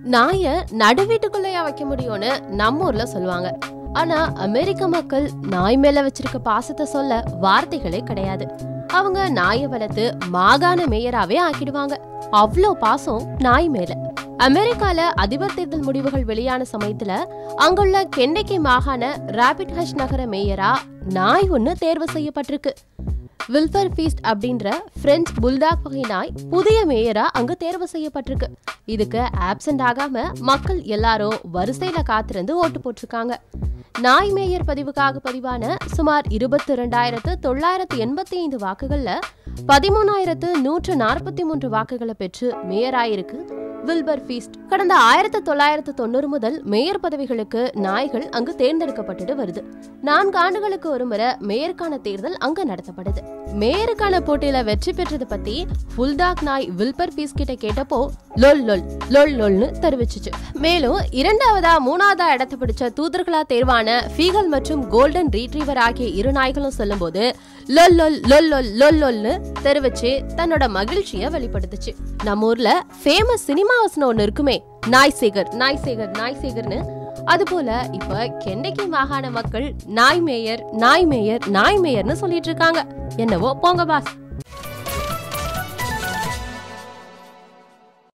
நாய நடு வீட்டுக்குள்ளேயா வைக்க முடியும்னு நம்ம ஊர்ல சொல்லுவாங்க ஆனா அமெரிக்க மக்கள் நாய் மேல வச்சிருக்க பாசத்தை சொல்ல வார்த்தைகளே கிடையாது அவங்க நாயை வளர்த்து மாகாண மேயராவே ஆக்கிடுவாங்க அவ்வளோ பாசம் நாய் மேல அமெரிக்கால அதிபர் தேர்தல் முடிவுகள் வெளியான சமயத்துல அங்குள்ள கெண்டக்கி மாகாண ராபிட் ஹஷ் நகர மேயரா நாய் ஒன்னு தேர்வு செய்யப்பட்டிருக்கு வில்பர் ஃபீஸ்ட் அப்படின்ற பிரெஞ்சு புல்டாக் வகை நாய் புதிய மேயரா அங்க தேர்வு செய்யப்பட்டிருக்கு இதுக்கு ஆப்சென்ட் ஆகாம மக்கள் எல்லாரும் வரிசையில காத்திருந்து ஓட்டு போட்டிருக்காங்க நாய் மேயர் பதிவுக்காக பதிவான சுமார் இருபத்தி ரெண்டாயிரத்து தொள்ளாயிரத்து எண்பத்தி ஐந்து வாக்குகள்ல பதிமூணாயிரத்து நூற்று நாற்பத்தி மூன்று வாக்குகளை பெற்று மேயராயிருக்கு வில்பர் ஃபீஸ்ட் கடந்த ஆயிரத்தி தொள்ளாயிரத்து தொண்ணூறு முதல் மேயர் பதவிகளுக்கு நாய்கள் அங்கு தேர்ந்தெடுக்கப்பட்டுட்டு வருது நான்கு ஆண்டுகளுக்கு ஒரு முறை மேயருக்கான தேர்தல் அங்க நடத்தப்படுது மேயருக்கான போட்டியில வெற்றி பெற்றது பத்தி புல்டாக் நாய் வில்பர் ஃபீஸ் கிட்ட கேட்டப்போ லொல் லொல் லொல் லொல்னு தெரிவிச்சுச்சு மேலும் இரண்டாவதா மூணாவதா இடத்தை பிடிச்ச தூதர்களா தேர்வான ஃபீகல் மற்றும் கோல்டன் ரீட்ரீவர் ஆகிய இரு நாய்களும் சொல்லும்போது லொல் லொல் லொல் லொல் லொல் லொல்னு தெரிவிச்சு தன்னோட மகிழ்ச்சியை வெளிப்படுத்துச்சு நம்ம ஊர்ல ஃபேமஸ் சினிமா வசனம் ஒண்ணு இருக்குமே நாய் சேகர் நாய் சேகர் நாய் சேகர்னு அது போல இப்ப கெண்டக்கி மாகாண மக்கள் நாய் மேயர் நாய் மேயர் நாய் மேயர்னு சொல்லிட்டு இருக்காங்க என்னவோ போங்க பாஸ்